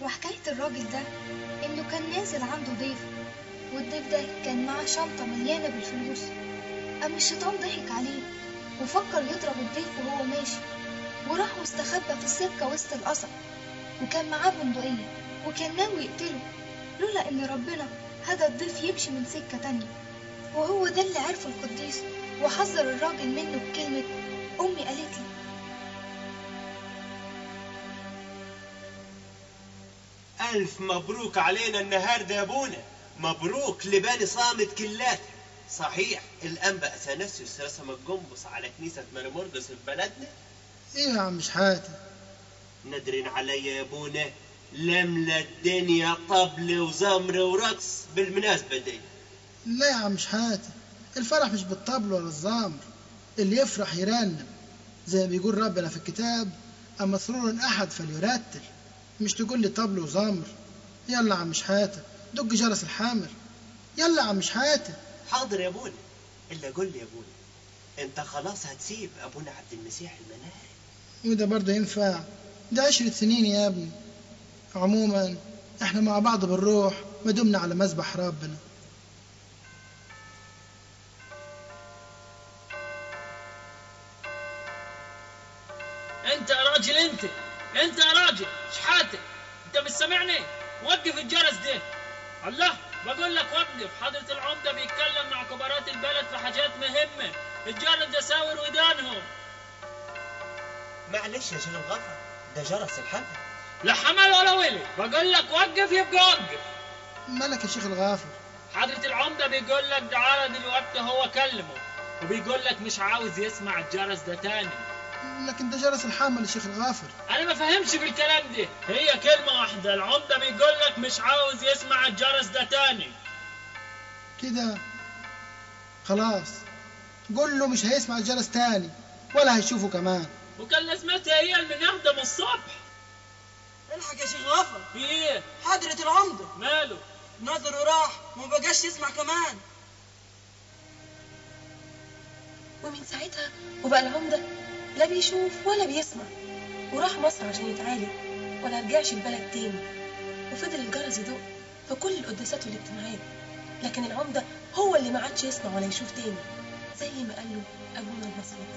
وحكاية الراجل ده إنه كان نازل عنده ضيف والضيف ده كان معاه شنطة مليانة بالفلوس أما الشيطان ضحك عليه وفكر يضرب الضيف وهو ماشي وراح واستخبى في السكة وسط القصر وكان معاه بندقية وكان ناوي يقتله لولا إن ربنا هدى الضيف يمشي من سكة تانية وهو ده اللي عرفه القديس وحذر الراجل منه بكلمة أمي قالت لي ألف مبروك علينا النهاردة يا أبونا مبروك لبني صامت كلاتها صحيح الأنبا أثناسيوس رسم الجنبس على كنيسة مرمرقس في بلدنا ايه يا عم شحاتة ندرين عليا يا أبونا لملى الدنيا طبل وزمر ورقص بالمناسبة دي لا يا عم شحاتة الفرح مش بالطبل ولا الزمر اللي يفرح يرنم زي ما بيقول ربنا في الكتاب أما سرور أحد فليرتل مش تقول لي طبل وزمر يلا يا عم شحاتة دق جرس الحامر يلا يا عم شحاتة حاضر يا أبونا إلا قول لي يا أبونا أنت خلاص هتسيب أبونا عبد المسيح المناهي وده برضه ينفع ده عشرة سنين يا ابني عموما احنا مع بعض بالروح ما دمنا على مذبح ربنا انت يا راجل انت انت يا راجل شحاتة انت مش سامعني وقف الجرس ده الله بقول لك وقف حضرة العمدة بيتكلم مع كبارات البلد في حاجات مهمة الجرس ده ساور ودانهم معلش يا شيخ الغفر ده جرس الحمل لا حمل ولا ولي بقول لك وقف يبقى وقف مالك يا شيخ الغافر حضرة العمدة بيقول لك تعالى دلوقتي هو كلمه وبيقول لك مش عاوز يسمع الجرس ده تاني لكن ده جرس الحامل يا شيخ الغافر انا ما فهمش بالكلام ده هي كلمة واحدة العمدة بيقول لك مش عاوز يسمع الجرس ده تاني كده خلاص قول له مش هيسمع الجرس تاني ولا هيشوفه كمان وكان لازمتها هي المنهدة من الصبح الحق يا شيخ غفر في ايه حضرة العمدة ماله نظره راح وما بقاش يسمع كمان ومن ساعتها وبقى العمدة لا بيشوف ولا بيسمع وراح مصر عشان يتعالج ولا رجعش البلد تاني وفضل الجرس يدق في كل القداسات والاجتماعات لكن العمدة هو اللي ما عادش يسمع ولا يشوف تاني زي ما قال له أبونا البسيط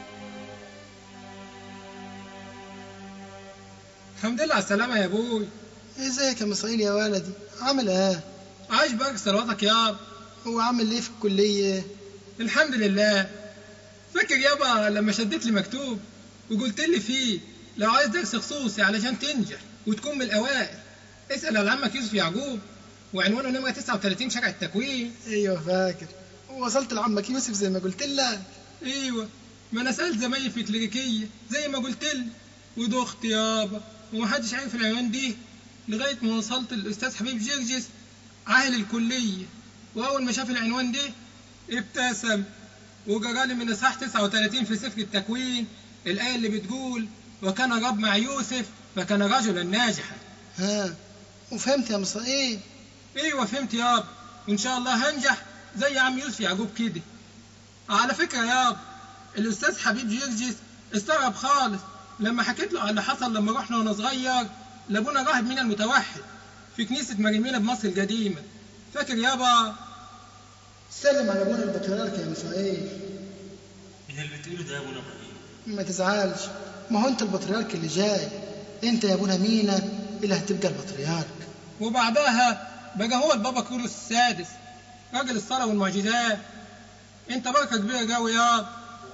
الحمد لله على السلامة يا ابوي ازيك يا مسائيل يا ولدي عامل ايه عايش بقى صلواتك يابا هو عامل ايه في الكلية الحمد لله فاكر يابا لما شديت لي مكتوب وقلت لي فيه لو عايز درس خصوصي علشان تنجح وتكون من الاوائل اسال على عمك يوسف يعقوب وعنوانه نمرة 39 شارع التكوين ايوه فاكر وصلت لعمك يوسف زي ما قلت لك ايوه ما انا سالت زمايلي في كليريكيه زي ما قلت لي ودخت يابا ومحدش عارف العنوان دي لغايه ما وصلت للاستاذ حبيب جرجس عاهل الكليه واول ما شاف العنوان ده ابتسم وجرالي من اصحاح 39 في سفر التكوين الايه اللي بتقول وكان الرب مع يوسف فكان رجلا ناجحا ها وفهمت يا مسائيل ايوه فهمت يابا وان شاء الله هنجح زي عم يوسف يعقوب كده على فكره يابا الاستاذ حبيب جرجس استغرب خالص لما حكيت له على اللي حصل لما رحنا وانا صغير لابونا راهب من المتوحد في كنيسه مريمينا بمصر القديمه فاكر يابا سلم على ابونا البطريرك يا مسائيل ايه اللي بتقوله ده يا ابونا ابراهيم ما تزعلش ما هو انت البطريرك اللي جاي انت يا ابونا مينا اللي هتبقى البطريرك وبعدها بقى هو البابا كيروس السادس راجل الصلاة والمعجزات انت بركة كبيرة قوي يابا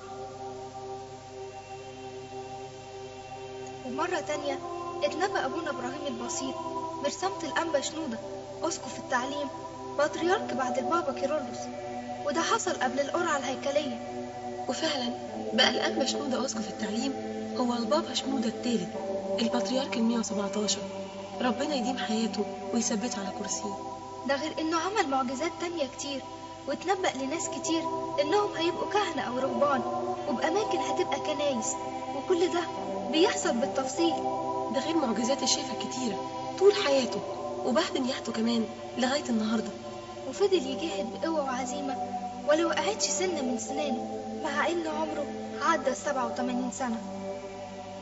ومرة تانية اتنبأ أبونا إبراهيم البسيط برسامة الأنبا شنودة أسقف التعليم بطريرك بعد البابا كيرلس وده حصل قبل القرعة الهيكلية وفعلا بقى الأنبا شنودة أسقف التعليم هو البابا شنودة الثالث البطريرك ال 117 ربنا يديم حياته ويثبته على كرسيه ده غير إنه عمل معجزات تانية كتير واتنبأ لناس كتير إنهم هيبقوا كهنة أو رهبان وبأماكن هتبقى كنايس وكل ده بيحصل بالتفصيل ده غير معجزات الشفا كتيرة طول حياته وبعد نياحته كمان لغاية النهاردة وفضل يجاهد بقوة وعزيمة ولو قعدش سنة من سنانه مع إن عمره عدى السبعة وتمانين سنة